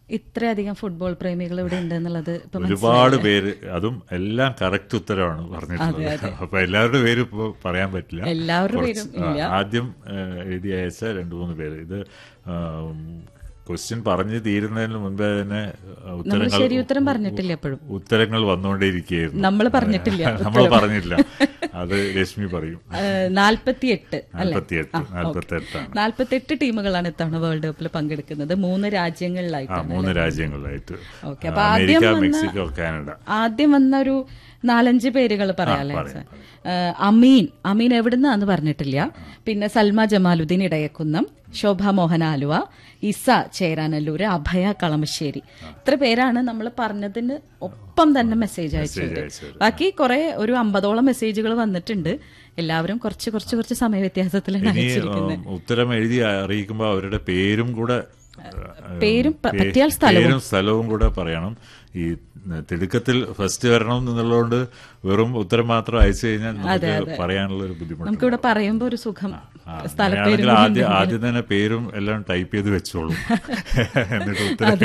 ഇത്രയധികം ഫുട്ബോൾ പ്രേമികൾ ഇവിടെ ഉണ്ട് എന്നുള്ളത് ഇപ്പൊ ഒരുപാട് പേര് അതും എല്ലാം കറക്റ്റ് ഉത്തരവാണ് പറഞ്ഞിട്ടുള്ളത് അപ്പൊ എല്ലാവരുടെ പേരും ഇപ്പൊ പറയാൻ പറ്റില്ല എല്ലാവരുടെ കുറച്ച്, പേരും ആ, ആദ്യം ആ, എഴുതി അയച്ച രണ്ടു മൂന്ന് പേര് ഇത് ക്വസ്റ്റ്യൻ പറഞ്ഞു തീരുന്നതിന് മുൻപേ തന്നെ ആ, ഉത്തരങ്ങൾ ശരി ഉത്തരം പറഞ്ഞിട്ടില്ല എപ്പോഴും ഉത്തരങ്ങൾ വന്നുകൊണ്ടേയിരിക്കുകയായിരുന്നു നമ്മൾ പറഞ്ഞിട്ടില്ല നമ്മൾ പറഞ്ഞില്ല അത് രശ്മി പറയും നാൽപ്പത്തിയെട്ട് അല്ലെ നാൽപ്പത്തിയെട്ട് നാൽപ്പത്തി എട്ടാണ് നാൽപ്പത്തെട്ട് ടീമുകളാണ് ഇത്തവണ വേൾഡ് കപ്പിൽ പങ്കെടുക്കുന്നത് മൂന്ന് ആ രാജ്യങ്ങളിലായിട്ടാണ് മൂന്ന് രാജ്യങ്ങളിലായിട്ട് ഓക്കെ, അപ്പൊ ആദ്യം അമേരിക്ക വന്ന- മെക്സിക്കോ കാനഡ ആദ്യം വന്ന ഒരു നാലഞ്ച് പേരുകൾ പറയാല്ലേ സാർ? ഏഹ് അമീൻ അമീൻ എവിടുന്നാന്ന് പറഞ്ഞിട്ടില്ല പിന്നെ സൽമ ജമാലുദ്ദീൻ ഇടയക്കുന്നം ശോഭ മോഹൻ ആലുവ ഇസ ചേരാനല്ലൂര് അഭയ കളമശ്ശേരി ഇത്ര പേരാണ് നമ്മൾ പറഞ്ഞതിന് ഒപ്പം തന്നെ മെസ്സേജ് അയച്ചത് അയച്ചത്. ബാക്കി കുറെ ഒരു അമ്പതോളം മെസ്സേജുകൾ വന്നിട്ടുണ്ട് എല്ലാവരും കുറച്ച് കുറച്ച് കുറച്ച് സമയ വ്യത്യാസത്തിലാണ് ഇനി അയച്ചിരിക്കുന്നത് ഉം, ഉത്തരം എഴുതി അറിയിക്കുമ്പോൾ അവരുടെ പേരും കൂടെ പേരും പ- പേ- പറ്റിയാൽ സ്ഥലവും. പേരും സ്ഥലവും കൂടെ പറയണം ഈ തിടുക്കത്തിൽ ഫസ്റ്റ് വരണം എന്നുള്ളതുകൊണ്ട് വെറും ഉത്തരം മാത്രം അയച്ചു കഴിഞ്ഞാൽ നമുക്ക് പറയാനുള്ള ഒരു ബുദ്ധിമുട്ട് നമുക്കിവിടെ പറയുമ്പോ ഒരു സുഖം ആ, സ്ഥലപ്പേരും അങ്ങനെയാണെങ്കിൽ ആദ്യം ആദ്യം തന്നെ പേരും എല്ലാം ടൈപ്പ് ചെയ്ത് വെച്ചോളൂ എന്നിട്ട് ഉത്തരം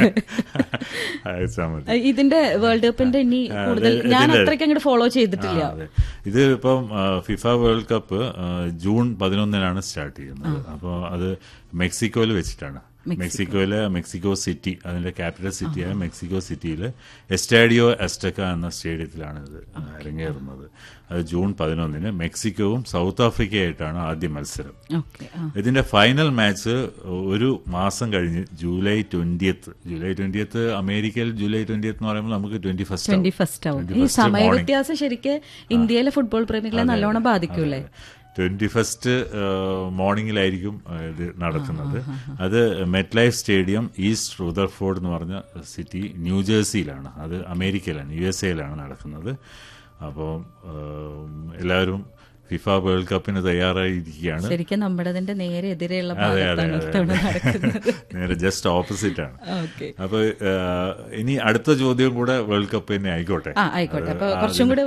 അയച്ചാൽ മതി ഇതിന്റെ വേൾഡ് കപ്പിന്റെ ഇനി കൂടുതൽ ഞാൻ അത്രയ്ക്ക് അങ്ങോട്ട് ഫോളോ ചെയ്തിട്ടില്ല ആ, അതെ. ഇത് ഇപ്പം ആ, ഫിഫ വേൾഡ് കപ്പ് ആ, ജൂൺ പതിനൊന്നിനാണ് സ്റ്റാർട്ട് ചെയ്യുന്നത് അപ്പോൾ അത് മെക്സിക്കോയിൽ വെച്ചിട്ടാണ് മെക്സിക്കോയിലെ മെക്സിക്കോ സിറ്റി അതിന്റെ ക്യാപിറ്റൽ സിറ്റിയായ മെക്സിക്കോ സിറ്റിയിൽ എസ്റ്റാഡിയോ എസ്റ്റക്ക എന്ന സ്റ്റേഡിയത്തിലാണ് ഇത് അരങ്ങേറുന്നത് അത് ജൂൺ പതിനൊന്നിന് മെക്സിക്കോവും സൗത്ത് ആഫ്രിക്കയായിട്ടാണ് ആദ്യ മത്സരം ഓക്കെ ഇതിന്റെ ഫൈനൽ മാച്ച് ഒരു മാസം കഴിഞ്ഞ് ജൂലൈ ട്വന്റിയത്ത് ജൂലൈ ട്വന്റിയത്ത് അമേരിക്കയിൽ ജൂലൈ ട്വന്റിയത്ത് എന്ന് പറയുമ്പോൾ നമുക്ക് ട്വന്റി ഫസ്റ്റ് ട്വന്റി ഫസ്റ്റ് ആവും ഈ സമയ വ്യത്യാസം ശരിക്ക് ഇന്ത്യയിലെ ഫുട്ബോൾ പ്രേമികളെ നല്ലോണം ബാധിക്കൂലേ ട്വന്റി ഫസ്റ്റ് മോർണിംഗിലായിരിക്കും ആ, ഇത് നടക്കുന്നത് അത് MetLife stadium East Rutherford എന്ന് പറഞ്ഞ സിറ്റി ന്യൂജേഴ്സിയിലാണ് അത് അമേരിക്കയിലാണ് യു എസ് എയിലാണ് നടക്കുന്നത് അപ്പോൾ എല്ലാവരും ഫിഫ വേൾഡ് കപ്പിന് തയ്യാറായിരിക്കുകയാണ് ശരിക്കും നമ്മുടെ അതിന്റെ നേരെ എതിരെയുള്ള അതെ അതെ ഭാഗത്താണ് അതെ ഇത്തവണ നടക്കുന്നത് നേരെ ജസ്റ്റ് ഓപ്പോസിറ്റ് ആണ് ഓക്കെ അപ്പൊ ആ, ഇനി അടുത്ത ചോദ്യം കൂടെ വേൾഡ് കപ്പ് തന്നെ ആയിക്കോട്ടെ ആ ആയിക്കോട്ടെ അപ്പൊ കുറച്ചും കൂടി